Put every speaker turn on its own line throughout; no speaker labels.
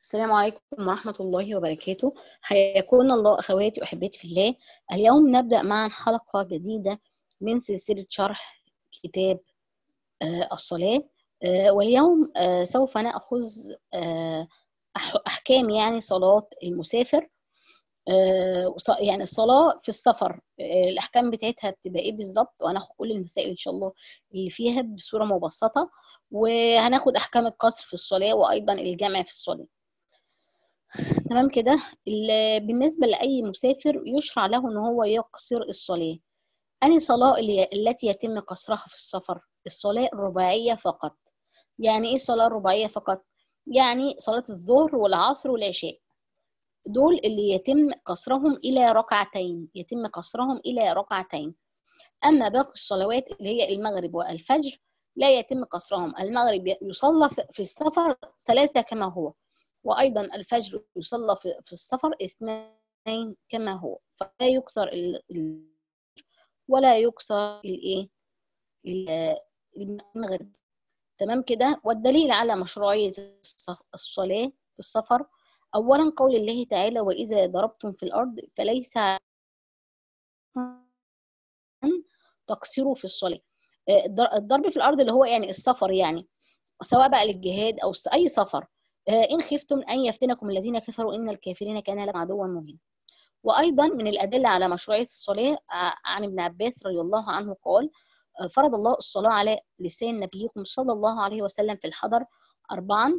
السلام عليكم ورحمة الله وبركاته حياكم الله أخواتي وأحبتي في الله اليوم نبدأ معا حلقة جديدة من سلسلة شرح كتاب آه، الصلاة آه، واليوم آه، سوف نأخذ آه، أح- أحكام يعني صلاة المسافر آه، وص- يعني الصلاة في السفر آه، الأحكام بتاعتها بتبقى إيه بالظبط وهناخد كل المسائل إن شاء الله اللي فيها بصورة مبسطة وهناخد أحكام القصر في الصلاة وأيضا الجمع في الصلاة تمام كده ال- بالنسبة لأي مسافر يشرع له إن هو يقصر الصلاة أنهي صلاة اللي- التي يتم قصرها في السفر الصلاة الرباعية فقط يعني إيه الصلاة الرباعية فقط يعني صلاة الظهر والعصر والعشاء دول اللي يتم قصرهم إلى ركعتين يتم قصرهم إلى ركعتين أما باقي الصلوات اللي هي المغرب والفجر لا يتم قصرهم المغرب يصلى في في السفر ثلاثة كما هو وأيضا الفجر يصلى في في السفر اثنين كما هو فلا يكسر ال- ال- ولا يكسر الايه ال- المغرب تمام كده والدليل على مشروعية الص- الصلاة في السفر أولا قول الله تعالى وإذا ضربتم في الأرض فليس أن تقصروا في الصلاة آه، الضر- الضرب في الأرض اللي هو يعني السفر يعني سواء بقى للجهاد أو س- أي سفر آه، إن خفتم أن يفتنكم الذين كفروا إن الكافرين كان لكم عدوا مبينا وأيضا من الأدلة على مشروعية الصلاة ع- عن ابن عباس رضي الله عنه قال آه، فرض الله الصلاة على لسان نبيكم صلى الله عليه وسلم في الحضر أربعا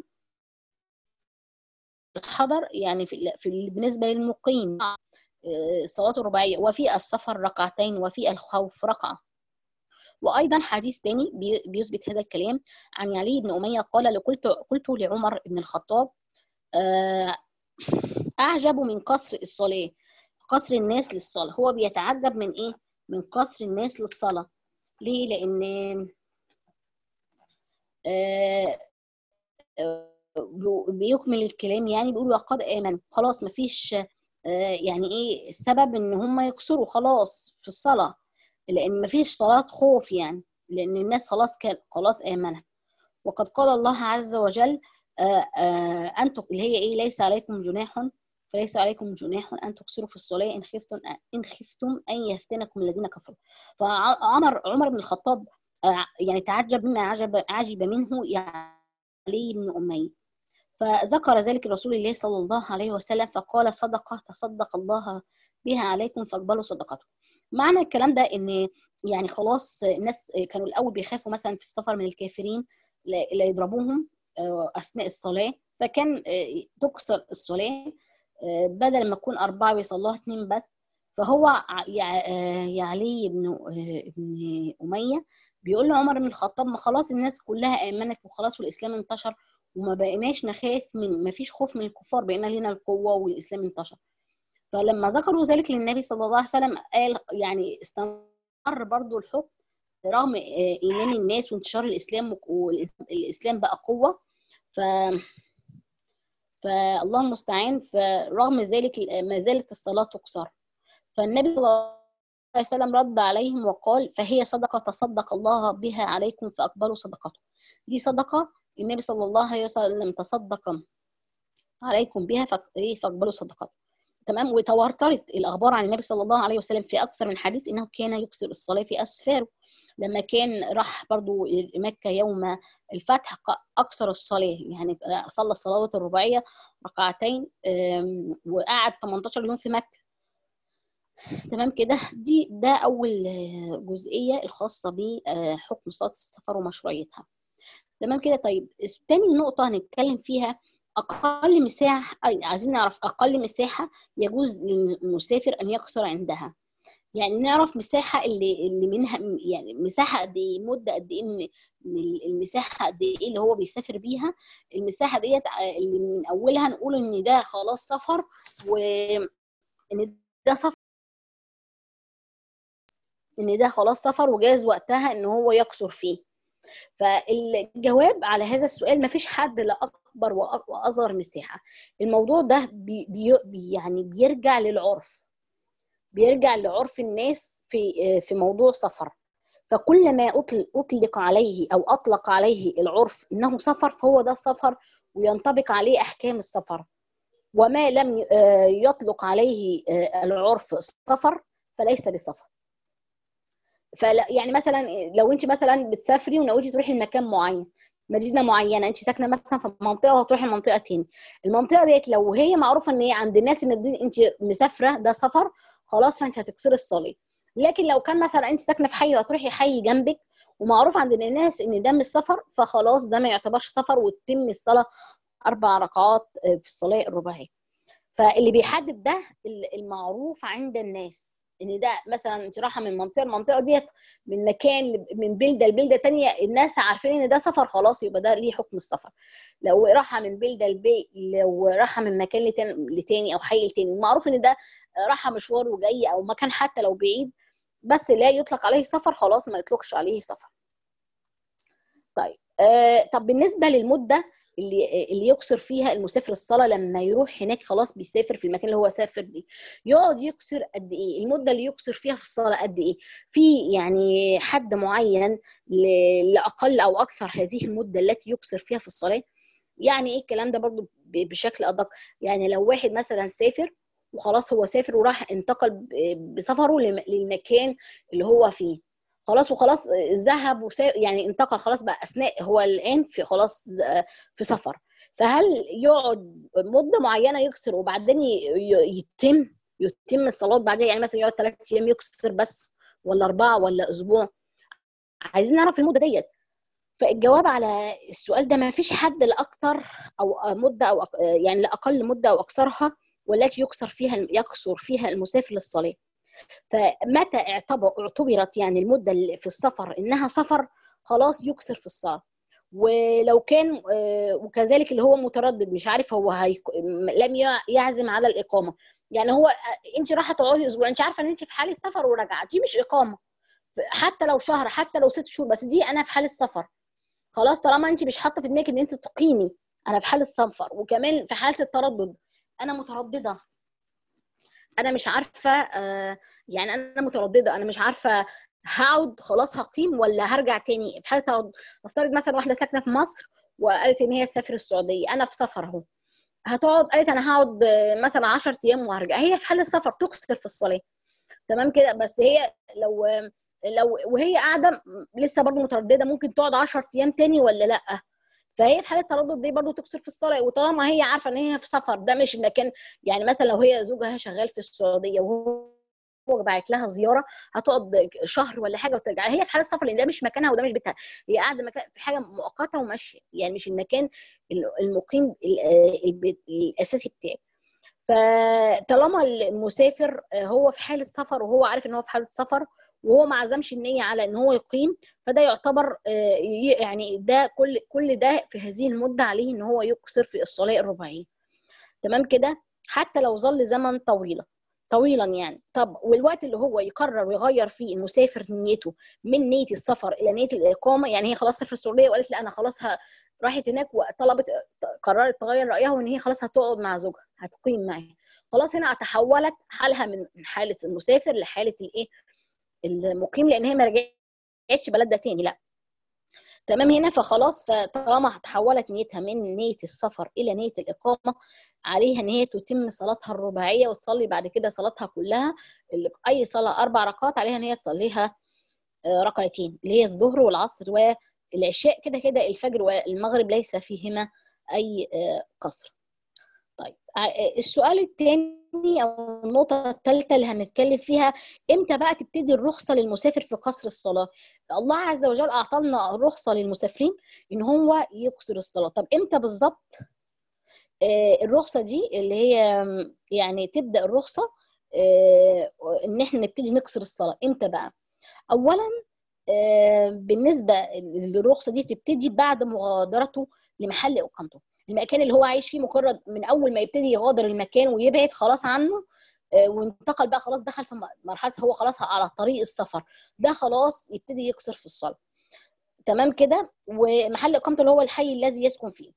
الحضر يعني في, ال- في ال- بالنسبة للمقيم آه، الصلاة الرباعية وفي السفر ركعتين وفي الخوف ركعة وأيضا حديث تاني بي- بيثبت هذا الكلام عن علي بن أمية قال لقلت قلت لعمر بن الخطاب آه، أعجب من قصر الصلاة قصر الناس للصلاة هو بيتعجب من إيه؟ من قصر الناس للصلاة ليه؟ لأن آه، آه، بيكمل الكلام يعني بيقول وقد آمن خلاص مفيش آه، يعني إيه السبب إن هم يكسروا خلاص في الصلاة لأن مفيش صلاة خوف يعني لأن الناس خلاص كان خلاص آمنت وقد قال الله عز وجل آه، آه، أنتم اللي هي إيه ليس عليكم جناح فليس عليكم جناح أن تقصروا في الصلاة إن خفتم إن خفتم أن يفتنكم الذين كفروا فعمر عمر بن الخطاب آه، يعني تعجب مما عجب عجب منه يعني علي بن أمية فذكر ذلك رسول الله صلى الله عليه وسلم فقال صدقة تصدق الله بها عليكم فاقبلوا صدقته معنى الكلام ده ان يعني خلاص الناس كانوا الاول بيخافوا مثلا في السفر من الكافرين لا لا يضربوهم آه، اثناء الصلاه فكان آه، تكسر الصلاه آه، بدل ما تكون اربعه بيصلوها اثنين بس فهو ع- يع- آه، يا علي بن آه، بن اميه بيقول لعمر بن الخطاب ما خلاص الناس كلها امنت وخلاص والاسلام انتشر وما بقيناش نخاف من ما فيش خوف من الكفار بقينا لنا القوه والاسلام انتشر فلما ذكروا ذلك للنبي صلى الله عليه وسلم قال يعني استمر برضو الحكم رغم آه، ايمان الناس وانتشار الاسلام والاسلام بقى قوه ف فالله المستعان فرغم ذلك ما زالت الصلاه تقصر فالنبي صلى الله عليه وسلم رد عليهم وقال فهي صدقه تصدق الله بها عليكم فاقبلوا صدقته دي صدقه النبي صلى الله عليه وسلم تصدق عليكم بها فاق- إيه؟ فاقبلوا صدقته تمام وتواترت الاخبار عن النبي صلى الله عليه وسلم في اكثر من حديث انه كان يكثر الصلاه في اسفاره لما كان راح برضو مكه يوم الفتح ق- اكثر الصلاه يعني صلى الصلوات الرباعيه ركعتين أم، وقعد 18 يوم في مكه تمام كده دي ده اول آه، جزئيه الخاصه بحكم صلاه السفر ومشروعيتها تمام كده طيب تاني نقطة هنتكلم فيها أقل مساحة أي عايزين نعرف أقل مساحة يجوز للمسافر أن يقصر عندها يعني نعرف مساحة اللي اللي منها يعني مساحة قد إيه مدة قد إيه من من المساحة قد إيه اللي هو بيسافر بيها المساحة ديت ع- اللي من أولها نقول إن ده خلاص سفر وإن ده سفر إن ده خلاص سفر وجاز وقتها إن هو يقصر فيه فالجواب على هذا السؤال مفيش حد لا اكبر وأ- واصغر مساحه الموضوع ده بي بي يعني بيرجع للعرف بيرجع لعرف الناس في في موضوع سفر فكل ما اطلق عليه او اطلق عليه العرف انه سفر فهو ده السفر وينطبق عليه احكام السفر وما لم يطلق عليه العرف سفر فليس بسفر فلا يعني مثلا لو انت مثلا بتسافري وناويتي تروحي لمكان معين مدينه معينه انت ساكنه مثلا في منطقه وهتروحي لمنطقه تاني المنطقه ديت لو هي معروفه ان هي عند الناس ان انت مسافره ده سفر خلاص فانت هتكسري الصلاه لكن لو كان مثلا انت ساكنه في حي وهتروحي حي جنبك ومعروف عند الناس ان ده مش سفر فخلاص ده ما يعتبرش سفر وتتم الصلاه اربع ركعات في الصلاه الرباعيه فاللي بيحدد ده المعروف عند الناس ان ده مثلا انت رايحه من منطقه المنطقه ديت من مكان من بلده لبلده تانية الناس عارفين ان ده سفر خلاص يبقى ده ليه حكم السفر لو رايحه من بلده لبي لو رايحه من مكان لتاني او حي لتاني معروف ان ده رايحه مشوار وجاي او مكان حتى لو بعيد بس لا يطلق عليه سفر خلاص ما يطلقش عليه سفر طيب آه طب بالنسبه للمده اللي اللي يكسر فيها المسافر الصلاه لما يروح هناك خلاص بيسافر في المكان اللي هو سافر دي يقعد يكسر قد ايه المده اللي يكسر فيها في الصلاه قد ايه في يعني حد معين لاقل او اكثر هذه المده التي يكسر فيها في الصلاه يعني ايه الكلام ده برضو بشكل ادق يعني لو واحد مثلا سافر وخلاص هو سافر وراح انتقل بسفره للمكان اللي هو فيه خلاص وخلاص ذهب وسا... يعني انتقل خلاص بقى اثناء هو الان في خلاص في سفر فهل يقعد مده معينه يكسر وبعدين يتم يتم الصلاه بعدين يعني مثلا يقعد ثلاث ايام يكسر بس ولا اربعه ولا اسبوع عايزين نعرف المده ديت فالجواب على السؤال ده ما فيش حد لاكثر او مده او يعني لاقل مده او اكثرها والتي يكسر فيها يكسر فيها المسافر للصلاه فمتى اعتبر اعتبرت يعني المده اللي في السفر انها سفر خلاص يكسر في الصلاه ولو كان وكذلك اللي هو متردد مش عارف هو هي... لم يعزم على الاقامه يعني هو انت رايحه تقعدي اسبوع انت عارفه ان انت في حاله سفر وراجعه دي مش اقامه حتى لو شهر حتى لو ست شهور بس دي انا في حاله سفر خلاص طالما انت مش حاطه في دماغك ان انت تقيمي انا في حاله سفر وكمان في حاله التردد انا متردده انا مش عارفه آه يعني انا متردده انا مش عارفه هقعد خلاص هقيم ولا هرجع تاني في حاله تردد نفترض مثلا واحده ساكنه في مصر وقالت ان هي تسافر السعوديه انا في سفر اهو هتقعد قالت انا هقعد مثلا 10 ايام وهرجع هي في حاله سفر تكسر في الصلاه تمام كده بس هي لو لو وهي قاعده لسه برضه متردده ممكن تقعد 10 ايام تاني ولا لا فهي في حاله التردد دي برضو تكسر في الصلاه وطالما هي عارفه ان هي في سفر ده مش المكان يعني مثلا لو هي زوجها شغال في السعوديه وهو بعت لها زياره هتقعد شهر ولا حاجه وترجع هي في حاله سفر لان ده مش مكانها وده مش بيتها هي قاعده مكان في حاجه مؤقته وماشيه يعني مش المكان المقيم الاساسي بتاعي فطالما المسافر هو في حاله سفر وهو عارف ان هو في حاله سفر وهو ما عزمش النيه على ان هو يقيم فده يعتبر يعني ده كل كل ده في هذه المده عليه ان هو يقصر في الصلاه الرباعيه تمام كده حتى لو ظل زمن طويلا طويلا يعني طب والوقت اللي هو يقرر ويغير فيه المسافر نيته من نيه السفر الى نيه الاقامه يعني هي خلاص سافرت السعوديه وقالت لا انا خلاص ه... راحت هناك وطلبت قررت تغير رايها وان هي خلاص هتقعد مع زوجها هتقيم معاه خلاص هنا تحولت حالها من حاله المسافر لحاله الايه المقيم لان هي ما رجعتش بلدها تاني لا تمام هنا فخلاص فطالما تحولت نيتها من نية السفر إلى نية الإقامة عليها إن هي تتم صلاتها الرباعية وتصلي بعد كده صلاتها كلها أي صلاة أربع ركعات عليها إن هي تصليها ركعتين اللي هي الظهر والعصر والعشاء كده كده الفجر والمغرب ليس فيهما أي قصر طيب السؤال الثاني او النقطه الثالثه اللي هنتكلم فيها امتى بقى تبتدي الرخصه للمسافر في قصر الصلاه الله عز وجل اعطى لنا الرخصه للمسافرين ان هو يقصر الصلاه طب امتى بالظبط آه الرخصه دي اللي هي يعني تبدا الرخصه آه ان احنا نبتدي نقصر الصلاه امتى بقى اولا آه بالنسبه للرخصه دي تبتدي بعد مغادرته لمحل اقامته المكان اللي هو عايش فيه مجرد من اول ما يبتدي يغادر المكان ويبعد خلاص عنه وانتقل بقى خلاص دخل في مرحله هو خلاص على طريق السفر ده خلاص يبتدي يكسر في الصلاه تمام كده ومحل اقامته اللي هو الحي الذي يسكن فيه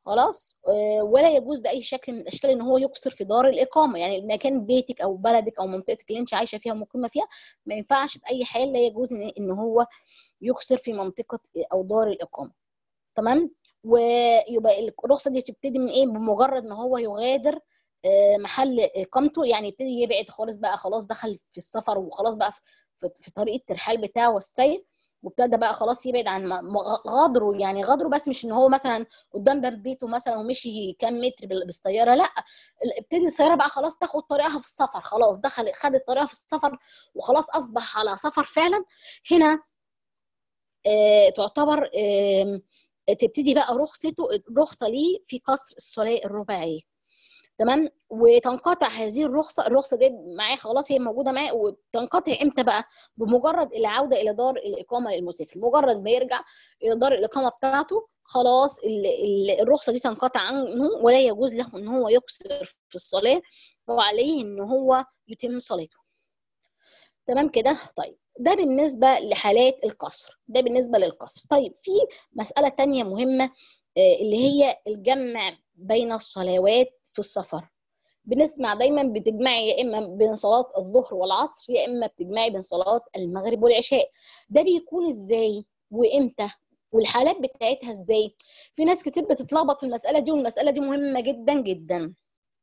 خلاص ولا يجوز باي شكل من الاشكال ان هو يقصر في دار الاقامه يعني مكان بيتك او بلدك او منطقتك اللي انت عايشه فيها ومقيمه فيها ما ينفعش باي حال لا يجوز ان هو يقصر في منطقه او دار الاقامه تمام ويبقى الرخصه دي بتبتدي من ايه بمجرد ما هو يغادر محل اقامته يعني يبتدي يبعد خالص بقى خلاص دخل في السفر وخلاص بقى في طريق الترحال بتاعه والسير وابتدى بقى خلاص يبعد عن غادره يعني غادره بس مش ان هو مثلا قدام باب بيته مثلا ومشي كام متر بالسياره لا ابتدي السياره بقى خلاص تاخد طريقها في السفر خلاص دخل خدت طريقها في السفر وخلاص اصبح على سفر فعلا هنا آه تعتبر آه تبتدي بقى رخصته رخصه ليه في قصر الصلاه الرباعيه تمام وتنقطع هذه الرخصه الرخصه دي معاه خلاص هي موجوده معاه وتنقطع امتى بقى بمجرد العوده الى دار الاقامه للمسافر مجرد ما يرجع الى دار الاقامه بتاعته خلاص الرخصه دي تنقطع عنه ولا يجوز له ان هو يقصر في الصلاه وعليه ان هو يتم صلاته تمام كده طيب ده بالنسبه لحالات القصر ده بالنسبه للقصر طيب في مساله تانية مهمه اللي هي الجمع بين الصلوات في السفر بنسمع دايما بتجمعي يا اما بين صلاه الظهر والعصر يا اما بتجمعي بين صلاه المغرب والعشاء ده بيكون ازاي وامتى والحالات بتاعتها ازاي في ناس كتير بتتلخبط في المساله دي والمساله دي مهمه جدا جدا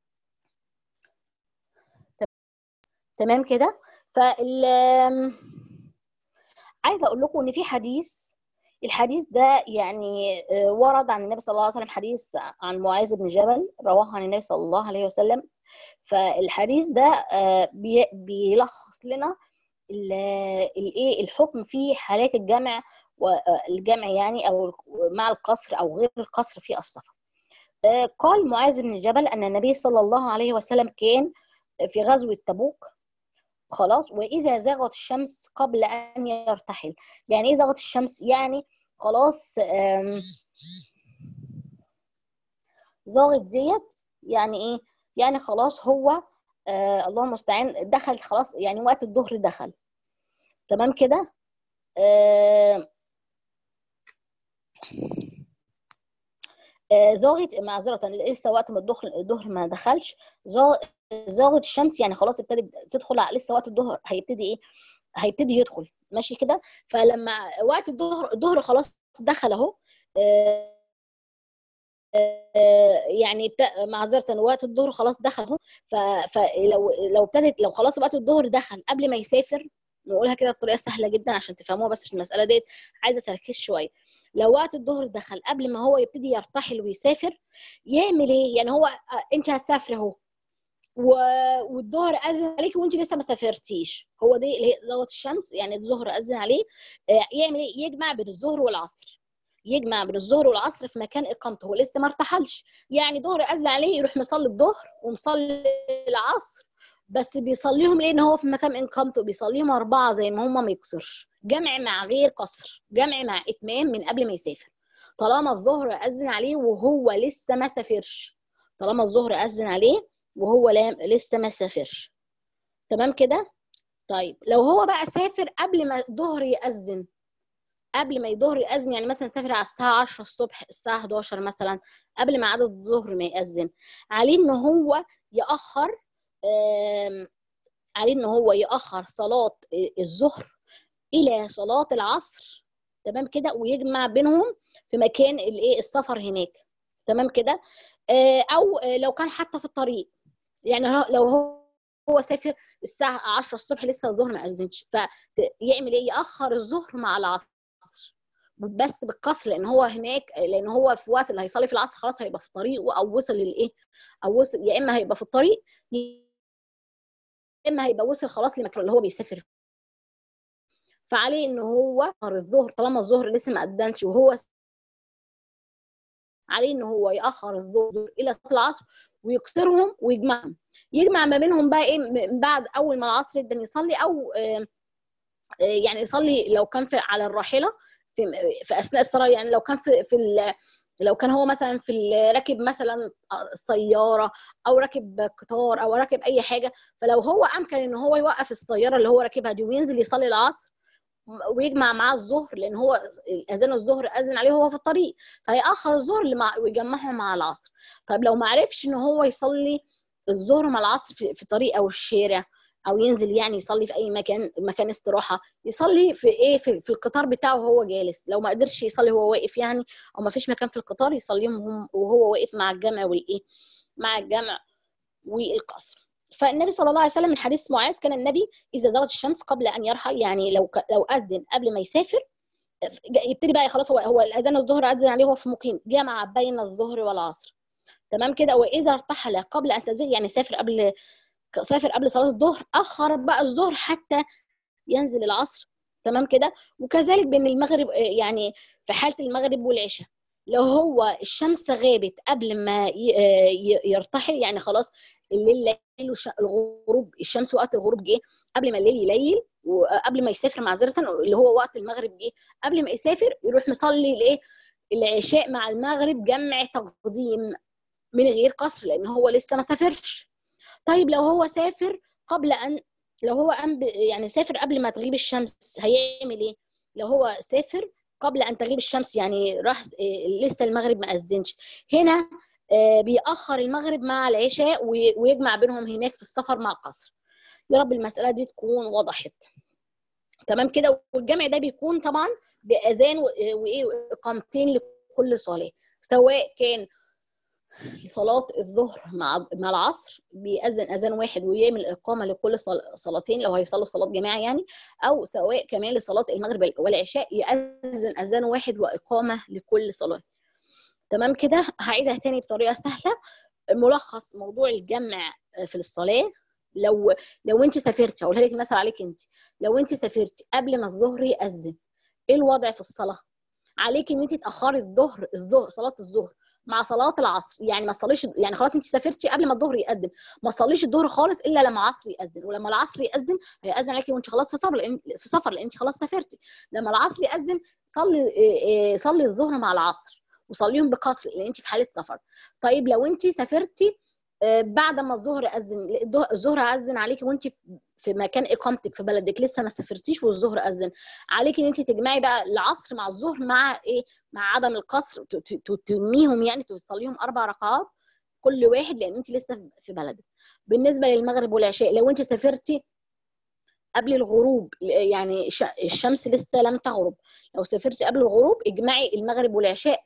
تمام كده فال عايزه اقول لكم ان في حديث الحديث ده يعني ورد عن النبي صلى الله عليه وسلم حديث عن معاذ بن جبل رواه عن النبي صلى الله عليه وسلم فالحديث ده بيلخص لنا الايه الحكم في حالات الجمع والجمع يعني او مع القصر او غير القصر في السفر قال معاذ بن جبل ان النبي صلى الله عليه وسلم كان في غزوه تبوك خلاص واذا زغت الشمس قبل ان يرتحل يعني ايه زغت الشمس يعني خلاص زاغت ديت يعني ايه يعني خلاص هو آه اللهم المستعان دخل خلاص يعني وقت الظهر دخل تمام كده آه آه زاغت معذره لسه وقت ما الظهر الظهر ما دخلش زاغت الشمس يعني خلاص ابتدت تدخل لسه وقت الظهر هيبتدي ايه هيبتدي يدخل ماشي كده فلما وقت الظهر الظهر خلاص دخل اهو يعني معذره وقت الظهر خلاص دخل اهو فلو لو ابتدت لو خلاص وقت الظهر دخل قبل ما يسافر نقولها كده بطريقه سهله جدا عشان تفهموها بس المساله ديت عايزه تركيز شويه لو وقت الظهر دخل قبل ما هو يبتدي يرتحل ويسافر يعمل ايه يعني هو انت هتسافري اهو والظهر اذن عليك وانت لسه ما سافرتيش هو دي اللي هي زغط الشمس يعني الظهر اذن عليه يعمل ايه يجمع بين الظهر والعصر يجمع بين الظهر والعصر في مكان اقامته هو لسه ما ارتحلش يعني ظهر اذن عليه يروح مصلي الظهر ومصلي العصر بس بيصليهم ليه ان هو في مكان اقامته بيصليهم اربعه زي ما هم ما يكسرش جمع مع غير قصر جمع مع اتمام من قبل ما يسافر طالما الظهر اذن عليه وهو لسه ما سافرش طالما الظهر اذن عليه وهو لسه ما سافرش تمام كده طيب لو هو بقى سافر قبل ما الظهر يأذن قبل ما الظهر يأذن يعني مثلا سافر على الساعة 10 الصبح الساعة 11 مثلا قبل ما عدد الظهر ما يأذن عليه ان هو يأخر عليه ان هو يأخر صلاة الظهر إلى صلاة العصر تمام كده ويجمع بينهم في مكان الايه السفر هناك تمام كده او لو كان حتى في الطريق يعني لو هو هو سافر الساعة 10 الصبح لسه الظهر ما أذنش فيعمل إيه؟ يأخر الظهر مع العصر بس بالقصر لأن هو هناك لأن هو في وقت اللي هيصلي في العصر خلاص هيبقى في طريقه أو وصل للإيه؟ أو وصل يا إما هيبقى في الطريق يا إما هيبقى وصل خلاص لمكان اللي هو بيسافر فعليه إن هو الظهر طالما الظهر لسه ما أذنش وهو عليه ان هو ياخر الظهر الى صلاه العصر ويكسرهم ويجمعهم يجمع ما بينهم بقى ايه بعد اول ما العصر يبدا يصلي او يعني يصلي لو كان في على الراحله في في اثناء الصلاه يعني لو كان في في لو كان هو مثلا في راكب مثلا سياره او راكب قطار او راكب اي حاجه فلو هو امكن ان هو يوقف السياره اللي هو راكبها دي وينزل يصلي العصر ويجمع معاه الظهر لان هو اذان الظهر اذن عليه وهو في الطريق فيأخر الظهر ويجمعهم مع العصر طيب لو ما عرفش ان هو يصلي الظهر مع العصر في, في طريق او الشارع او ينزل يعني يصلي في اي مكان مكان استراحه يصلي في ايه في, في القطار بتاعه وهو جالس لو ما قدرش يصلي وهو واقف يعني او ما فيش مكان في القطار يصليهم وهو واقف مع الجمع والايه مع الجمع والقصر فالنبي صلى الله عليه وسلم من حديث معاذ كان النبي اذا زغت الشمس قبل ان يرحل يعني لو لو اذن قبل ما يسافر يبتدي بقى خلاص هو هو الاذان الظهر اذن عليه وهو في مقيم جمع بين الظهر والعصر تمام كده واذا ارتحل قبل ان تزيغ يعني سافر قبل سافر قبل صلاه الظهر اخر بقى الظهر حتى ينزل العصر تمام كده وكذلك بين المغرب يعني في حاله المغرب والعشاء لو هو الشمس غابت قبل ما يرتحل يعني خلاص الليل ليل الغروب الشمس وقت الغروب جه قبل ما الليل يليل وقبل ما يسافر معذره اللي هو وقت المغرب جه قبل ما يسافر يروح مصلي الايه العشاء مع المغرب جمع تقديم من غير قصر لان هو لسه ما سافرش طيب لو هو سافر قبل ان لو هو أم يعني سافر قبل ما تغيب الشمس هيعمل ايه لو هو سافر قبل ان تغيب الشمس يعني راح لسه المغرب ما اذنش هنا بيأخر المغرب مع العشاء ويجمع بينهم هناك في السفر مع القصر يا رب المسألة دي تكون وضحت تمام كده والجمع ده بيكون طبعا بأذان وإيه إقامتين لكل صلاة سواء كان صلاة الظهر مع مع العصر بيأذن أذان واحد ويعمل إقامة لكل صلاتين لو هيصلوا صلاة جماعة يعني أو سواء كمان لصلاة المغرب والعشاء يأذن أذان واحد وإقامة لكل صلاة تمام كده هعيدها تاني بطريقه سهله ملخص موضوع الجمع في الصلاه لو لو انت سافرتي هقولها لك مثلا عليك انت لو انت سافرتي قبل ما الظهر يأذن ايه الوضع في الصلاه عليك ان انت تاخري الظهر الظهر صلاه الظهر مع صلاه العصر يعني ما تصليش يعني خلاص انت سافرتي قبل ما الظهر يأذن ما تصليش الظهر خالص الا لما العصر يأذن ولما العصر يأذن هيأذن عليكي وانت خلاص في سفر لان في سفر لان انت خلاص سافرتي لما العصر يأذن صلي صلي الظهر مع العصر وصليهم بقصر لان انت في حاله سفر طيب لو انت سافرتي بعد ما الظهر اذن الظهر اذن عليكي وانت في مكان اقامتك في بلدك لسه ما سافرتيش والظهر اذن عليكي ان انت تجمعي بقى العصر مع الظهر مع ايه مع عدم القصر تتميهم يعني تصليهم اربع ركعات كل واحد لان انت لسه في بلدك بالنسبه للمغرب والعشاء لو انت سافرتي قبل الغروب يعني الشمس لسه لم تغرب لو سافرتي قبل الغروب اجمعي المغرب والعشاء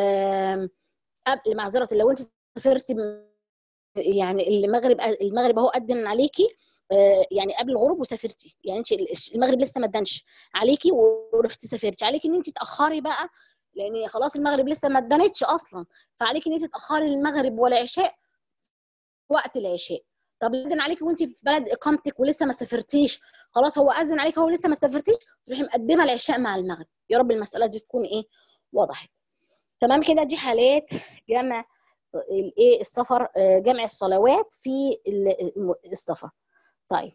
قبل معذره لو انت سافرتي يعني المغرب المغرب اهو اذن عليكي يعني قبل الغروب وسافرتي يعني انت المغرب لسه ما ادنش عليكي ورحتي سافرتي عليكي ان انت تاخري بقى لان خلاص المغرب لسه ما ادنتش اصلا فعليكي ان انت تاخري المغرب والعشاء وقت العشاء طب اذن عليكي وانت في بلد اقامتك ولسه ما سافرتيش خلاص هو اذن عليك هو لسه ما سافرتيش تروحي مقدمه العشاء مع المغرب يا رب المساله دي تكون ايه وضحت تمام كده دي حالات جمع الايه السفر جمع الصلوات في السفر طيب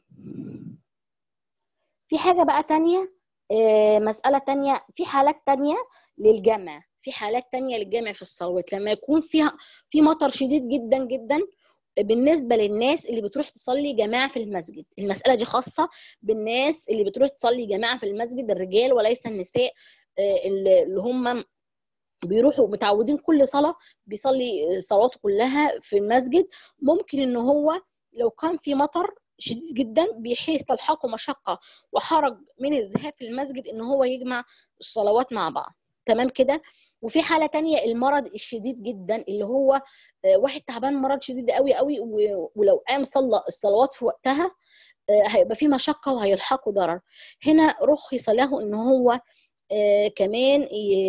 في حاجة بقى تانية مسألة تانية في حالات تانية للجمع في حالات تانية للجمع في الصلوات لما يكون فيها في مطر شديد جدا جدا بالنسبة للناس اللي بتروح تصلي جماعة في المسجد المسألة دي خاصة بالناس اللي بتروح تصلي جماعة في المسجد الرجال وليس النساء اللي هم بيروحوا متعودين كل صلاة بيصلي صلاته كلها في المسجد ممكن ان هو لو كان في مطر شديد جدا بحيث تلحقه مشقة وحرج من الذهاب في المسجد ان هو يجمع الصلوات مع بعض تمام كده وفي حالة تانية المرض الشديد جدا اللي هو واحد تعبان مرض شديد قوي قوي ولو قام صلى الصلوات في وقتها هيبقى في مشقة وهيلحقه ضرر هنا رخص له ان هو كمان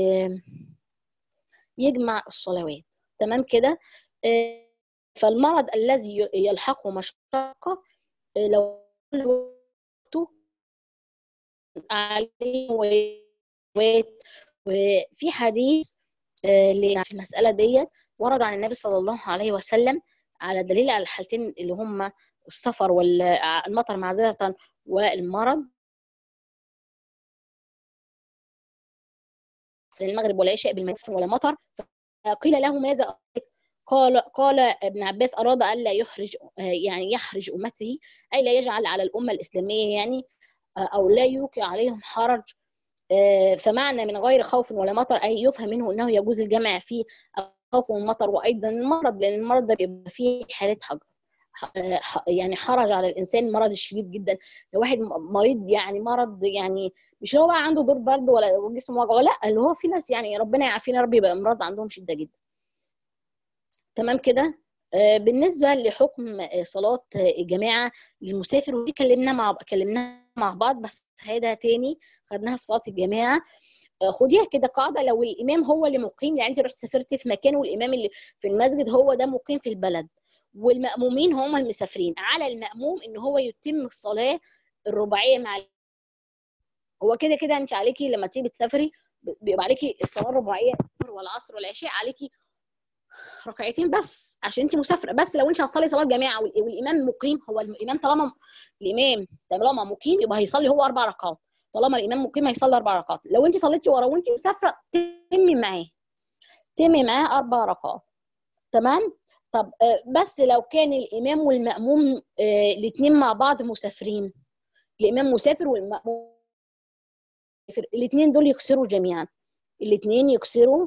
يجمع الصلوات تمام كده فالمرض الذي يلحقه مشقة لو وقته عليه وفي حديث في المسألة ديت ورد عن النبي صلى الله عليه وسلم على دليل على الحالتين اللي هم السفر والمطر معذرة والمرض المغرب والعشاء بالمدينة ولا مطر قيل له ماذا قال قال ابن عباس أراد ألا يحرج يعني يحرج أمته أي لا يجعل على الأمة الإسلامية يعني او لا يوقع عليهم حرج فمعنى من غير خوف ولا مطر اي يفهم منه انه يجوز الجمع في الخوف والمطر وايضا المرض لان المرض ده بيبقى فيه حاله حجر يعني حرج على الانسان المرض الشديد جدا لو واحد مريض يعني مرض يعني مش هو بقى عنده دور برد ولا جسم وجعه لا اللي هو في ناس يعني ربنا يعافينا ربي يبقى امراض عندهم شده جدا تمام كده بالنسبه لحكم صلاه الجماعه للمسافر ودي كلمنا مع كلمناها مع بعض بس هذا تاني خدناها في صلاه الجماعه خديها كده قاعده لو الامام هو اللي مقيم يعني انت رحت سافرتي في مكان والامام اللي في المسجد هو ده مقيم في البلد والمأمومين هم المسافرين على المأموم ان هو يتم الصلاه الرباعيه مع هو كده كده انت عليكي لما تيجي تسافري بيبقى عليكي الصلاه الرباعيه والعصر والعشاء عليكي ركعتين بس عشان انت مسافره بس لو انت هتصلي صلاه جماعه والامام مقيم هو الامام طالما الامام طالما مقيم يبقى هيصلي هو اربع ركعات طالما الامام مقيم هيصلي اربع ركعات لو انت صليتي ورا وانت مسافره تمي معاه تمي معاه اربع ركعات تمام طب بس لو كان الامام والماموم الاثنين مع بعض مسافرين الامام مسافر والماموم مسافر الاثنين دول يكسروا جميعا الاثنين يكسروا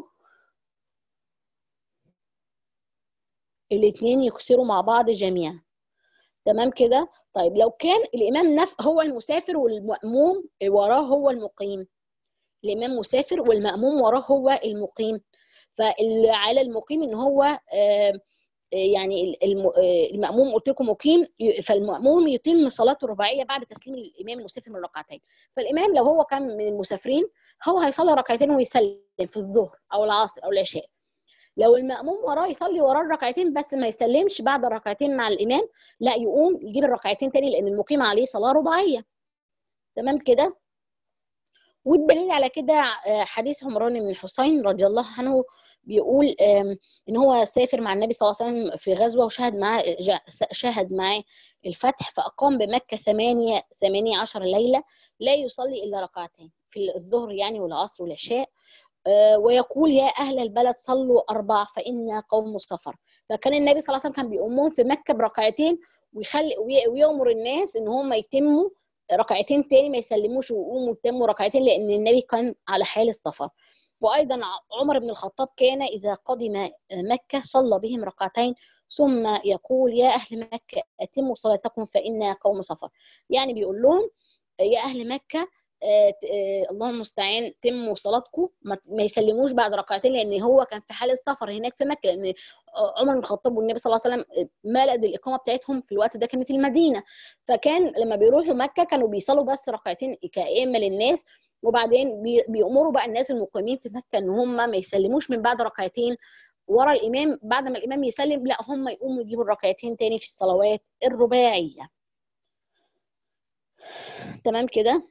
الاثنين يكسروا مع بعض جميعا تمام كده طيب لو كان الامام نف هو المسافر والماموم وراه هو المقيم الامام مسافر والماموم وراه هو المقيم فعلى المقيم ان هو يعني الماموم قلت لكم مقيم فالماموم يتم صلاته الرباعيه بعد تسليم الامام المسافر من ركعتين فالامام لو هو كان من المسافرين هو هيصلي ركعتين ويسلم في الظهر او العصر او العشاء لو المأموم وراه يصلي وراه الركعتين بس ما يسلمش بعد الركعتين مع الإمام لا يقوم يجيب الركعتين تاني لأن المقيم عليه صلاة رباعية تمام كده والدليل على كده حديث عمران بن الحسين رضي الله عنه بيقول ان هو سافر مع النبي صلى الله عليه وسلم في غزوه وشهد معاه شهد معاه الفتح فاقام بمكه ثمانية ثمانية عشر ليله لا يصلي الا ركعتين في الظهر يعني والعصر والعشاء ويقول يا اهل البلد صلوا اربع فان قوم سفر فكان النبي صلى الله عليه وسلم كان بيؤمهم في مكه بركعتين ويخلي ويامر الناس ان هم يتموا ركعتين تاني ما يسلموش ويقوموا يتموا ركعتين لان النبي كان على حال السفر وايضا عمر بن الخطاب كان اذا قدم مكه صلى بهم ركعتين ثم يقول يا اهل مكه اتموا صلاتكم فان قوم سفر يعني بيقول لهم يا اهل مكه آه آه اللهم المستعان تموا صلاتكم ما يسلموش بعد ركعتين لان هو كان في حال السفر هناك في مكه لان عمر بن الخطاب والنبي صلى الله عليه وسلم ملأ الاقامه بتاعتهم في الوقت ده كانت المدينه فكان لما بيروحوا مكه كانوا بيصلوا بس ركعتين كائمه للناس وبعدين بيأمروا بقى الناس المقيمين في مكه ان هم ما يسلموش من بعد ركعتين ورا الامام بعد ما الامام يسلم لا هم يقوموا يجيبوا الركعتين تاني في الصلوات الرباعيه تمام كده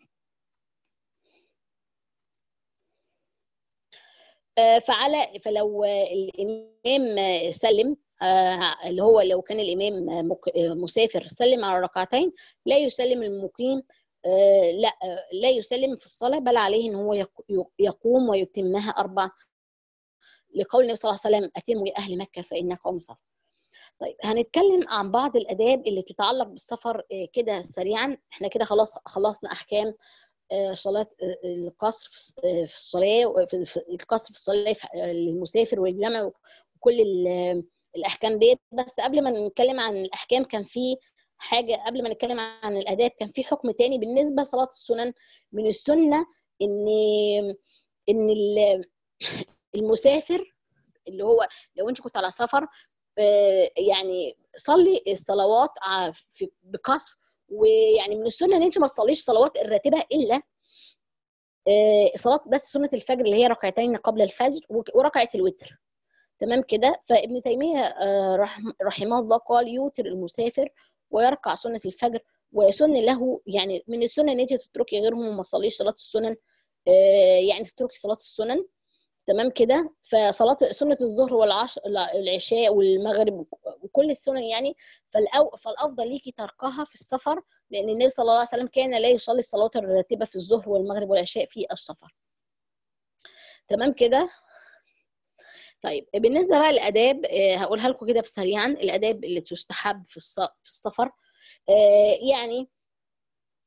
فعلى فلو الامام سلم اللي هو لو كان الامام مسافر سلم على ركعتين لا يسلم المقيم لا لا يسلم في الصلاه بل عليه ان هو يقوم ويتمها اربع لقول النبي صلى الله عليه وسلم اتموا يا اهل مكه فان قوم سفر طيب هنتكلم عن بعض الاداب اللي تتعلق بالسفر كده سريعا احنا كده خلاص خلصنا احكام صلاة القصر في الصلاة القصر في الصلاة للمسافر والجمع وكل الأحكام ديت بس قبل ما نتكلم عن الأحكام كان في حاجة قبل ما نتكلم عن الآداب كان في حكم تاني بالنسبة لصلاة السنن من السنة إن إن المسافر اللي هو لو أنت كنت على سفر يعني صلي الصلوات بقصر ويعني من السنه ان انت ما تصليش صلوات الراتبه الا صلاه بس سنه الفجر اللي هي ركعتين قبل الفجر وركعه الوتر تمام كده فابن تيميه رحمه الله قال يوتر المسافر ويركع سنه الفجر ويسن له يعني من السنه ان انت تتركي غيرهم وما تصليش صلاه السنن يعني تتركي صلاه السنن تمام كده فصلاه سنه الظهر والعشر العشاء والمغرب وكل السنن يعني فالأو فالافضل ليكي تركها في السفر لان النبي صلى الله عليه وسلم كان لا يصلي الصلوات الراتبه في الظهر والمغرب والعشاء في السفر تمام كده طيب بالنسبه بقى للاداب هقولها لكم كده بسريعا الاداب اللي تستحب في في السفر يعني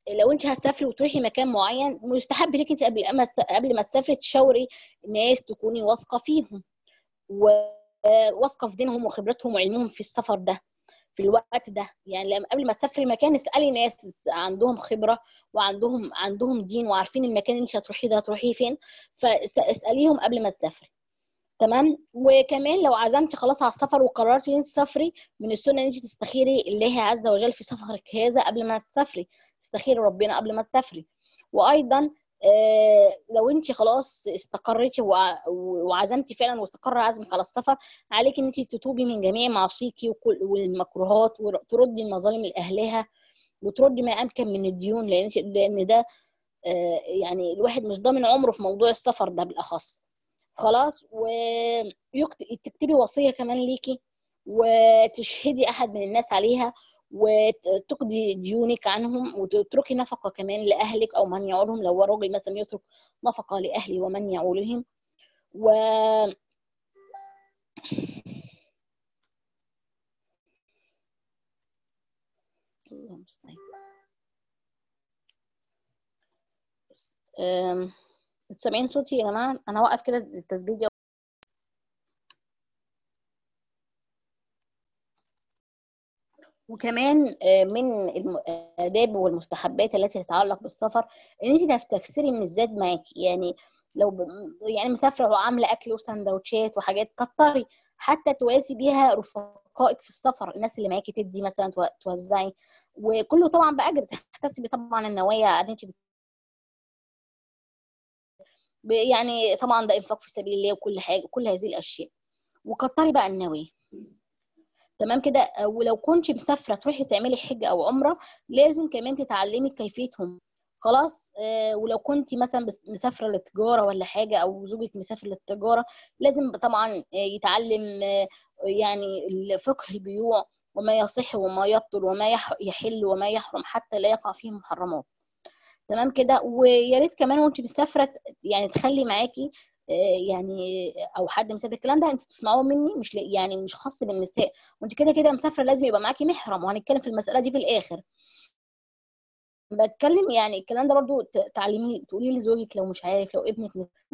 لو انت هتسافري وتروحي مكان معين مستحب لك انت قبل ما قبل ما تسافري تشاوري ناس تكوني واثقه فيهم وواثقه في دينهم وخبرتهم وعلمهم في السفر ده في الوقت ده يعني لما قبل ما تسافري مكان اسالي ناس عندهم خبره وعندهم عندهم دين وعارفين المكان اللي انت هتروحيه ده هتروحيه فين فاساليهم قبل ما تسافري تمام وكمان لو عزمتي خلاص على السفر وقررتي ان انت تسافري من السنه ان انت تستخيري الله عز وجل في سفرك هذا قبل ما تسافري تستخيري ربنا قبل ما تسافري وايضا آه لو انت خلاص استقريتي وعزمتي فعلا واستقر عزمك على السفر عليك ان انت تتوبي من جميع معاصيكي والمكروهات وتردي المظالم لاهلها وتردي ما امكن من الديون لان لان ده آه يعني الواحد مش ضامن عمره في موضوع السفر ده بالاخص خلاص وتكتبي وصيه كمان ليكي وتشهدي احد من الناس عليها وتقضي ديونك عنهم وتتركي نفقه كمان لاهلك او من يعولهم لو راجل مثلا يترك نفقه لاهله ومن يعولهم و الله المستعان سامعين صوتي يا جماعه انا هوقف كده التسجيل دي وكمان من الآداب والمستحبات التي تتعلق بالسفر ان انت تستكثري من الزاد معاكي يعني لو ب... يعني مسافره وعامله اكل وسندوتشات وحاجات كتري حتى تواسي بيها رفقائك في السفر الناس اللي معاكي تدي مثلا توزعي وكله طبعا باجر تحتسبي طبعا النوايا ان انت يعني طبعا ده انفاق في سبيل الله وكل حاجه كل هذه الاشياء وكتري بقى النوايا تمام كده ولو كنت مسافره تروحي تعملي حجه او عمره لازم كمان تتعلمي كيفيتهم خلاص آه ولو كنت مثلا مسافره للتجاره ولا حاجه او زوجك مسافر للتجاره لازم طبعا يتعلم آه يعني فقه البيوع وما يصح وما يبطل وما يحل وما يحرم حتى لا يقع فيه محرمات تمام كده ويا ريت كمان وانت مسافره يعني تخلي معاكي يعني او حد مسافر الكلام ده انت بتسمعوه مني مش يعني مش خاص بالنساء وانت كده كده مسافره لازم يبقى معاكي محرم وهنتكلم في المساله دي في الاخر بتكلم يعني الكلام ده برضو تعلمي تقولي لزوجك لو مش عارف لو ابنك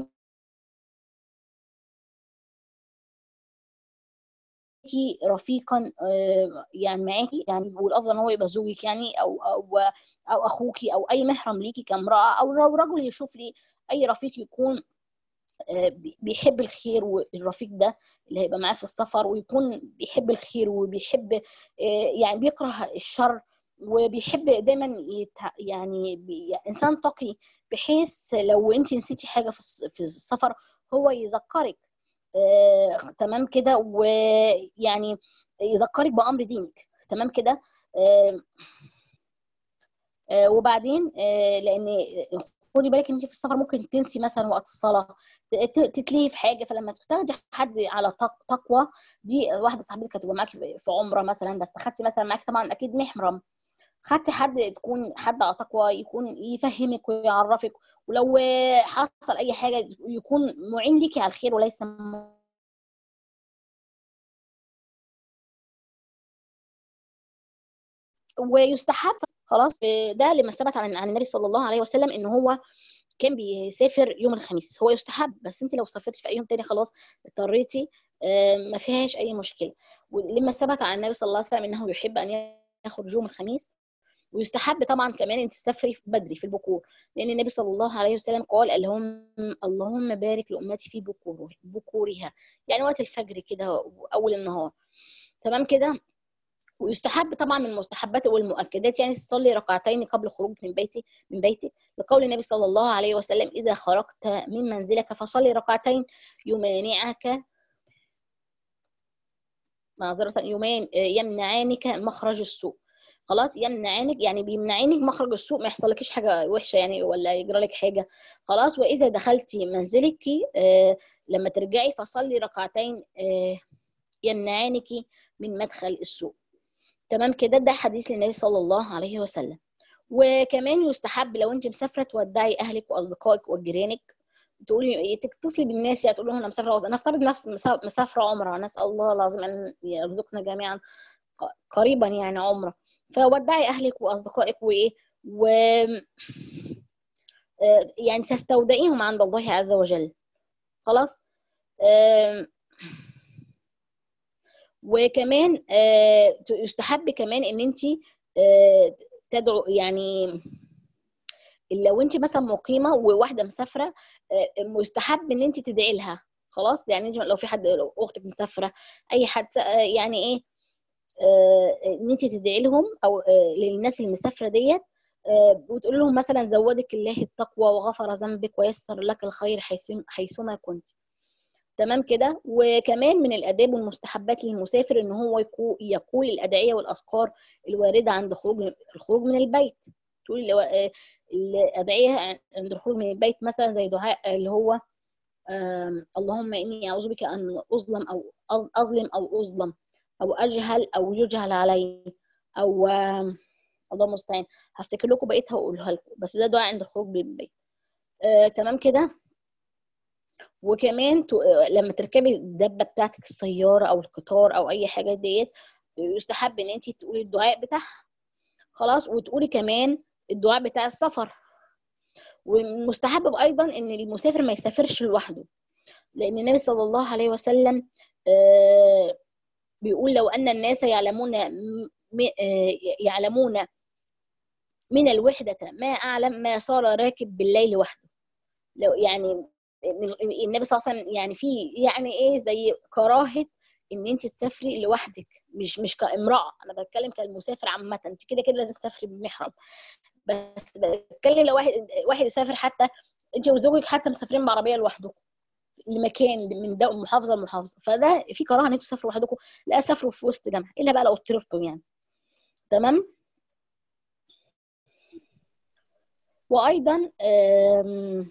رفيقا يعني معاكي يعني والافضل ان هو يبقى زوجك يعني او او او اخوكي او اي محرم ليكي كامراه او لو رجل يشوف لي اي رفيق يكون بيحب الخير والرفيق ده اللي هيبقى معاه في السفر ويكون بيحب الخير وبيحب يعني بيكره الشر وبيحب دايما يتع... يعني بي... انسان تقي بحيث لو انت نسيتي حاجه في في السفر هو يذكرك آه، تمام كده ويعني يذكرك بامر دينك تمام كده آه، آه، وبعدين آه، لان خدي بالك ان انت في السفر ممكن تنسي مثلا وقت الصلاه تتلهي في حاجه فلما تاخدي حد على تقوى دي واحده صاحبتي كانت تبقى معاكي في عمره مثلا بس خدتي مثلا معاكي طبعا اكيد محرم خدتي حد تكون حد على تقوى يكون يفهمك ويعرفك ولو حصل اي حاجه يكون معين ليكي على الخير وليس ويستحب خلاص ده لما ثبت عن عن النبي صلى الله عليه وسلم ان هو كان بيسافر يوم الخميس هو يستحب بس انت لو سافرتي في اي يوم تاني خلاص اضطريتي ما فيهاش اي مشكله ولما ثبت عن النبي صلى الله عليه وسلم انه يحب ان يخرج يوم الخميس ويستحب طبعا كمان ان تسافري بدري في البكور لان النبي صلى الله عليه وسلم قال اللهم اللهم بارك لامتي في بكوره بكورها يعني وقت الفجر كده اول النهار تمام كده ويستحب طبعا من المستحبات والمؤكدات يعني تصلي ركعتين قبل خروجك من بيتي من بيتك لقول النبي صلى الله عليه وسلم اذا خرجت من منزلك فصلي ركعتين يمانعك معذرة يومين يمنعانك مخرج السوء خلاص يمنعانك يعني بيمنعينك مخرج السوء ما يحصلكيش حاجه وحشه يعني ولا يجرى لك حاجه خلاص واذا دخلتي منزلك آه لما ترجعي فصلي ركعتين آه يمنعانك من مدخل السوء تمام كده ده حديث للنبي صلى الله عليه وسلم وكمان يستحب لو انت مسافره تودعي اهلك واصدقائك وجيرانك تقولي تتصلي بالناس يعني تقول لهم انا مسافره نفترض نفس مسافره عمره نسال الله العظيم ان يرزقنا جميعا قريبا يعني عمره فودعي اهلك واصدقائك وايه و آه، يعني تستودعيهم عند الله عز وجل خلاص آم، وكمان آه، يستحب كمان ان انت تدعو يعني لو انت مثلا مقيمه وواحده مسافره آه، مستحب ان انت تدعي لها خلاص يعني انت لو في حد لو اختك مسافره اي حد آه، يعني ايه آه، ان انت تدعي لهم او آه، للناس المسافره ديت آه، وتقول لهم مثلا زودك الله التقوى وغفر ذنبك ويسر لك الخير حيث- حيثما كنت تمام كده وكمان من الاداب والمستحبات للمسافر ان هو يقو- يقول الادعيه والاذكار الوارده عند خروج الخروج من البيت تقول اللي هو- آه، الادعيه عند الخروج من البيت مثلا زي دعاء اللي هو آم، اللهم اني اعوذ بك ان اظلم او أظ- اظلم او اظلم او اجهل او يجهل علي او آم، الله المستعان هفتكر لكم بقيتها واقولها لكم بس ده دعاء عند الخروج من البيت آه، تمام كده وكمان ت- لما تركبي الدبه بتاعتك السياره او القطار او اي حاجه ديت يستحب ان انت تقولي الدعاء بتاعها خلاص وتقولي كمان الدعاء بتاع السفر والمستحب ايضا ان المسافر ما يسافرش لوحده لان النبي صلى الله عليه وسلم آه، بيقول لو ان الناس يعلمون م- م- آه، يعلمون من الوحدة ما أعلم ما صار راكب بالليل وحده لو يعني النبي صلى الله عليه وسلم يعني في يعني ايه زي كراهه ان انت تسافري لوحدك مش مش كامراه انا بتكلم كالمسافر عامه انت كده كده لازم تسافري بمحرم بس بتكلم لو واحد واحد يسافر حتى انت وزوجك حتى مسافرين بعربيه لوحدكم لمكان من ده محافظه لمحافظه فده في كراهه ان انتوا تسافروا لوحدكم لا سافروا في وسط جامعه الا بقى لو اضطررتوا يعني تمام وايضا آم،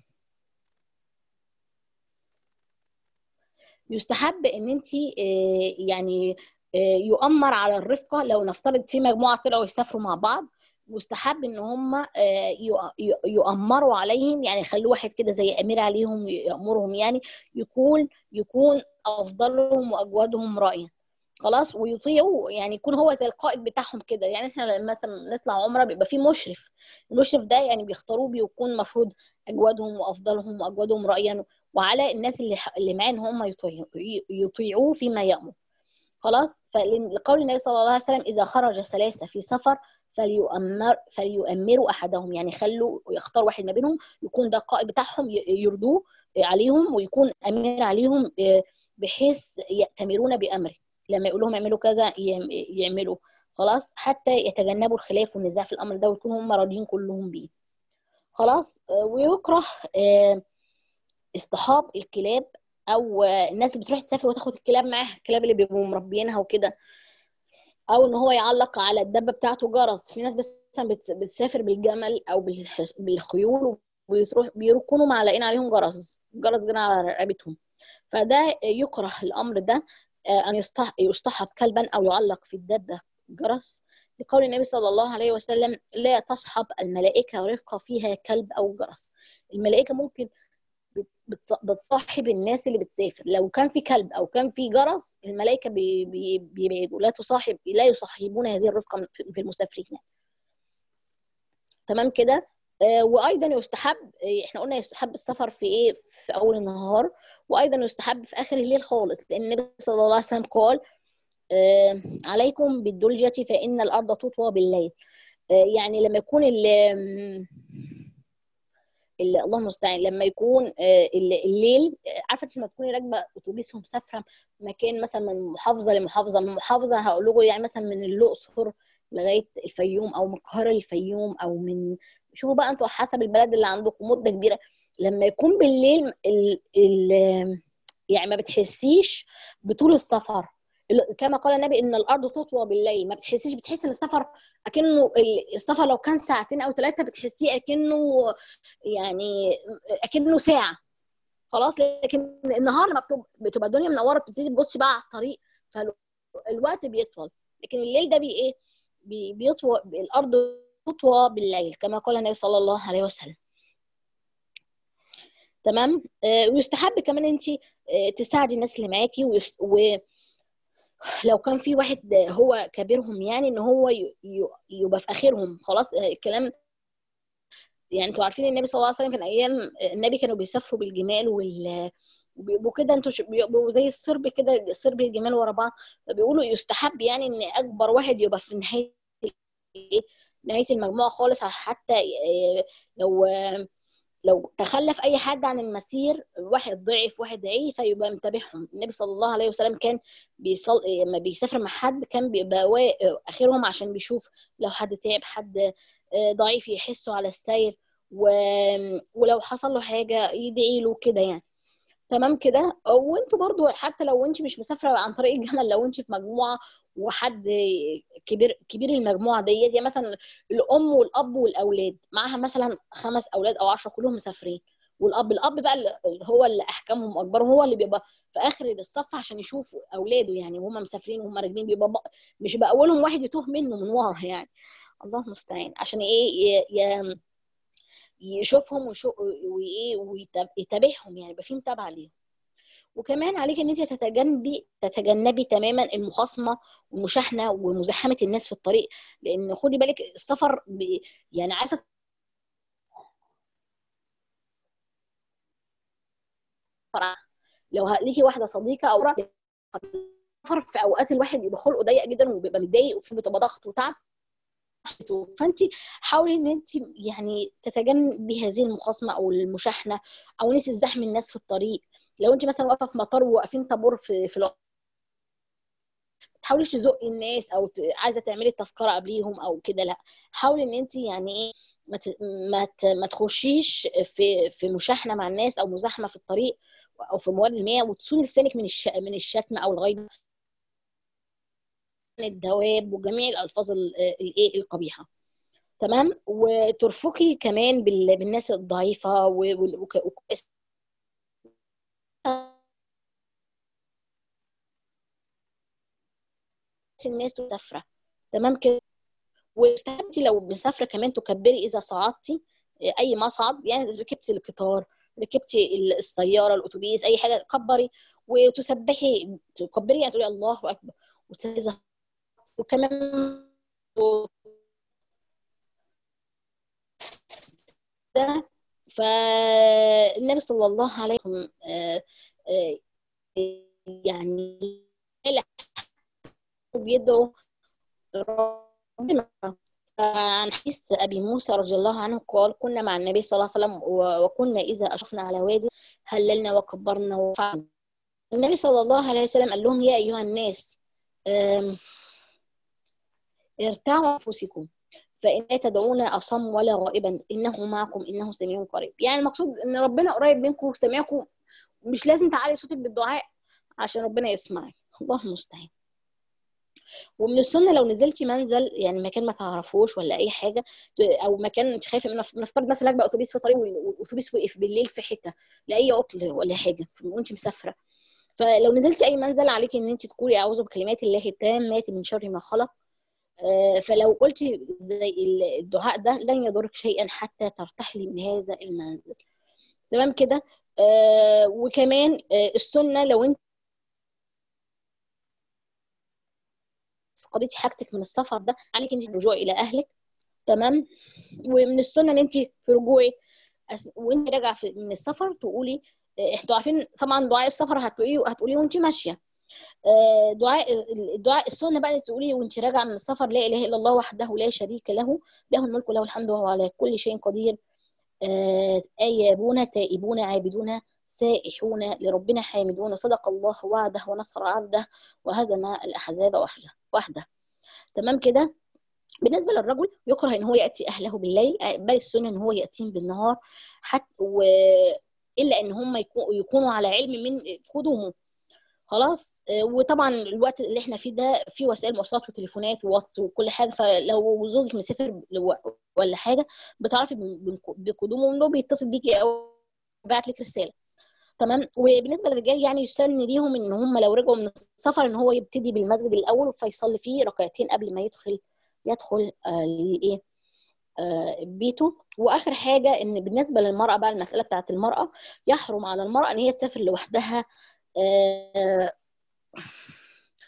يستحب ان انت يعني آه، يؤمر على الرفقه لو نفترض في مجموعه طلعوا يسافروا مع بعض مستحب ان هم آه، يؤ- يؤ- يؤمروا عليهم يعني يخلوا واحد كده زي امير عليهم يامرهم يعني يكون يكون افضلهم واجودهم رايا خلاص ويطيعوا يعني يكون هو زي القائد بتاعهم كده يعني احنا لما مثلا نطلع عمره بيبقى في مشرف المشرف ده يعني بيختاروه بيكون المفروض اجودهم وافضلهم واجودهم رايا وعلى الناس اللي اللي معاه ان هم يطيعوا يطيعوه فيما يامر خلاص فلقول النبي صلى الله عليه وسلم اذا خرج ثلاثه في سفر فليؤمر فليؤمروا احدهم يعني خلوا يختار واحد ما بينهم يكون ده القائد بتاعهم ي- يرضوه عليهم ويكون امير عليهم آه، بحيث يأتمرون بامره لما يقول لهم اعملوا كذا يعم- يعملوا خلاص حتى يتجنبوا الخلاف والنزاع في الامر ده ويكونوا هم راضيين كلهم بيه خلاص آه، ويكره آه، اصطحاب الكلاب او آه، الناس اللي بتروح تسافر وتاخد الكلاب معاها الكلاب اللي بيبقوا مربيينها وكده او ان هو يعلق على الدبه بتاعته جرس في ناس مثلا بت- بتسافر بالجمل او بالحس- بالخيول وبيروح بيكونوا معلقين عليهم جرس جرس جرى على رقبتهم فده يكره الامر ده آه، ان يصطح- يصطحب كلبا او يعلق في الدبه جرس لقول النبي صلى الله عليه وسلم لا تصحب الملائكه رفقه فيها كلب او جرس الملائكه ممكن بتص- بتصاحب الناس اللي بتسافر لو كان في كلب او كان في جرس الملائكه بي- بي- بيبعدوا لا تصاحب لا يصاحبون هذه الرفقه من- في في المسافرين يعني. تمام كده آه، وايضا يستحب آه، احنا قلنا يستحب السفر في ايه في اول النهار وايضا يستحب في اخر الليل خالص لان النبي صلى الله عليه وسلم قال آه، عليكم بالدلجه فان الارض تطوى بالليل آه، يعني لما يكون ال- ال- الله المستعان لما يكون آه، ال- الليل آه، عارفه انت لما تكوني راكبه اتوبيس ومسافره مكان مثلا من محافظه لمحافظه من محافظه هقول لكم يعني مثلا من الاقصر لغايه الفيوم او من القاهره للفيوم او من شوفوا بقى انتوا حسب البلد اللي عندكم مده كبيره لما يكون بالليل ال... ال... يعني ما بتحسيش بطول السفر ال- كما قال النبي ان الارض تطوى بالليل ما بتحسيش بتحسي ان السفر اكنه ال- السفر لو كان ساعتين او ثلاثه بتحسيه اكنه يعني اكنه ساعه خلاص لكن النهار لما بتب- بتبقى الدنيا منوره بتبتدي تبصي بقى على الطريق فالوقت بيطول لكن الليل ده بي ايه بي بيطوى الارض تطوى بالليل كما قال النبي صلى الله عليه وسلم تمام آه ويستحب كمان انت آه تساعدي الناس اللي معاكي ويس- و لو كان في واحد هو كبيرهم يعني ان هو يبقى في اخرهم خلاص الكلام يعني انتوا عارفين النبي صلى الله عليه وسلم كان ايام النبي كانوا بيسافروا بالجمال وال وبيبقوا كده انتوا بيبقوا زي السرب كده السرب الجمال ورا بعض فبيقولوا يستحب يعني ان اكبر واحد يبقى في نهايه نهايه المجموعه خالص حتى لو لو تخلف اي حد عن المسير واحد ضعف واحد ضعيف فيبقى متابعهم النبي صلى الله عليه وسلم كان بيصل لما بيسافر مع حد كان بيبقى اخرهم عشان بيشوف لو حد تعب حد ضعيف يحسه على السير و... ولو حصل له حاجه يدعي له كده يعني تمام كده وانتوا برضو حتى لو انت مش مسافره عن طريق الجمل لو انت في مجموعه وحد كبير كبير المجموعه ديت يعني مثلا الام والاب والاولاد معاها مثلا خمس اولاد او 10 كلهم مسافرين والاب الاب بقى اللي هو اللي احكامهم واكبرهم هو اللي بيبقى في اخر الصف عشان يشوف اولاده يعني وهم مسافرين وهم راكبين بيبقى بق... مش بقى اولهم واحد يتوه منه من ورا يعني الله المستعان عشان ايه ي... يشوفهم وايه ويتابعهم يعني يبقى في متابعه ليهم وكمان عليك ان انت تتجنبي تتجنبي تماما المخاصمه والمشاحنه ومزاحمه الناس في الطريق لان خدي بالك السفر ب... يعني عايزه لو ليكي واحده صديقه او سفر في اوقات الواحد بيبقى خلقه ضيق جدا وبيبقى متضايق وفي بتبقى ضغط وتعب فانت حاولي ان انت يعني تتجنبي هذه المخاصمه او المشاحنه او ان انت تزاحمي الناس في الطريق لو انت مثلا واقفه في مطار وواقفين طابور في في ما تحاوليش تزقي الناس او عايزه تعملي التذكره قبليهم او كده لا حاولي ان انت يعني ايه ما ما تخشيش في في مشاحنه مع الناس او مزاحمه في الطريق او في موارد المياه وتصوني لسانك من الش... من الشتم او الغيبه الدواب وجميع الالفاظ الايه القبيحه تمام وترفقي كمان بالناس الضعيفه و... و... و... الناس تسافره تمام كده واستهدتي لو مسافره كمان تكبري اذا صعدتي اي مصعد يعني ركبتي القطار ركبتي السياره الاتوبيس اي حاجه كبري وتسبحي تكبري يعني تقولي الله اكبر وكمان ده فالنبي صلى الله عليه وسلم يعني بيدعو ربنا عن حديث ابي موسى رضي الله عنه قال كنا مع النبي صلى الله عليه وسلم وكنا اذا اشرفنا على وادي هللنا وكبرنا وفعلنا النبي صلى الله عليه وسلم قال لهم يا ايها الناس ارتعوا انفسكم فإن لا تدعون أصم ولا غائبا إنه معكم إنه سميع قريب يعني المقصود إن ربنا قريب منكم وسمعكم مش لازم تعلي صوتك بالدعاء عشان ربنا يسمعك الله المستعان ومن السنه لو نزلتي منزل يعني مكان ما تعرفوش ولا اي حاجه او مكان انت خايفه منه نفترض مثلا راكبه اتوبيس في طريق والاتوبيس وقف بالليل في حته لاي عطل ولا حاجه وانت مسافره فلو نزلتي اي منزل عليك ان انت تقولي اعوذ بكلمات الله التامات من شر ما خلق فلو قلتي زي الدعاء ده لن يضرك شيئا حتى ترتحلي من هذا المنزل تمام كده آه وكمان آه السنه لو انت قضيتي حاجتك من السفر ده عليك انت الرجوع الى اهلك تمام ومن السنه ان انت في رجوعك وانت راجعه من السفر تقولي انتوا عارفين طبعا دعاء السفر هتقوليه هتقوليه وانت ماشيه دعاء الدعاء السنه بقى تقولي وانت راجعه من السفر لا اله الا الله وحده لا شريك له له الملك وله الحمد وهو على كل شيء قدير آيابون تائبون عابدون سائحون لربنا حامدون صدق الله وعده ونصر عبده وهزم الاحزاب وحده وحده تمام كده بالنسبه للرجل يكره ان هو ياتي اهله بالليل بل السنه ان هو ياتيهم بالنهار حتى و... الا ان هم يكونوا على علم من قدومه خلاص وطبعا الوقت اللي احنا فيه ده في وسائل مواصلات وتليفونات وواتس وكل حاجه فلو زوجك مسافر ولا حاجه بتعرفي بقدومه انه بيتصل بيكي او بعت لك رساله تمام وبالنسبه للرجال يعني يسن ليهم ان هم لو رجعوا من السفر ان هو يبتدي بالمسجد الاول فيصلي فيه ركعتين قبل ما يدخل يدخل لايه آه بيته واخر حاجه ان بالنسبه للمراه بقى المساله بتاعت المراه يحرم على المراه ان هي تسافر لوحدها آه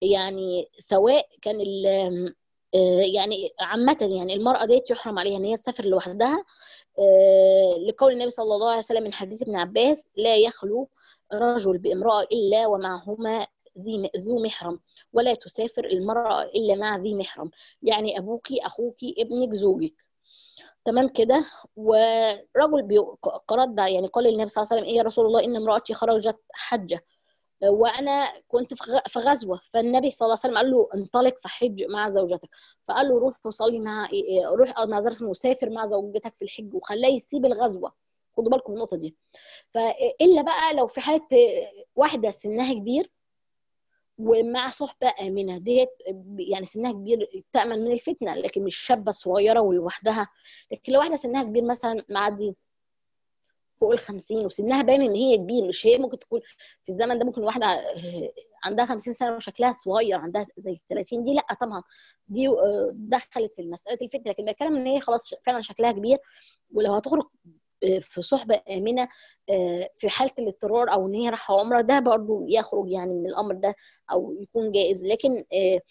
يعني سواء كان يعني عامة يعني المرأة ديت يحرم عليها ان هي تسافر لوحدها لقول النبي صلى الله عليه وسلم من حديث ابن عباس لا يخلو رجل بامرأة إلا ومعهما ذو محرم ولا تسافر المرأة إلا مع ذي محرم يعني أبوك أخوك ابنك زوجك تمام كده ورجل رد يعني قال للنبي صلى الله عليه وسلم ايه يا رسول الله ان امرأتي خرجت حجة وانا كنت في غزوه فالنبي صلى الله عليه وسلم قال له انطلق فحج مع زوجتك فقال له روح وصلي مع روح معذره وسافر مع زوجتك في الحج وخلاه يسيب الغزوه خدوا بالكم من النقطه دي فالا بقى لو في حاله واحده سنها كبير ومع صحبه امنه ديت يعني سنها كبير تامن من الفتنه لكن مش شابه صغيره ولوحدها لكن لو واحده سنها كبير مثلا معدي فوق ال 50 وسنها باين ان هي كبير مش هي ممكن تكون في الزمن ده ممكن واحده عندها 50 سنه وشكلها صغير عندها زي 30 دي لا طبعا دي دخلت في المساله الفتنه لكن بتكلم ان هي خلاص فعلا شكلها كبير ولو هتخرج في صحبه امنه في حاله الاضطرار او ان هي رايحه عمره ده برضه يخرج يعني من الامر ده او يكون جائز لكن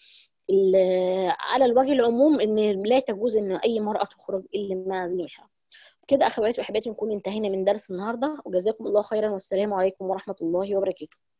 على الوجه العموم ان لا تجوز ان اي مراه تخرج الا مع ذي محرم كده اخواتي واحباتي نكون انتهينا من درس النهارده وجزاكم الله خيرا والسلام عليكم ورحمه الله وبركاته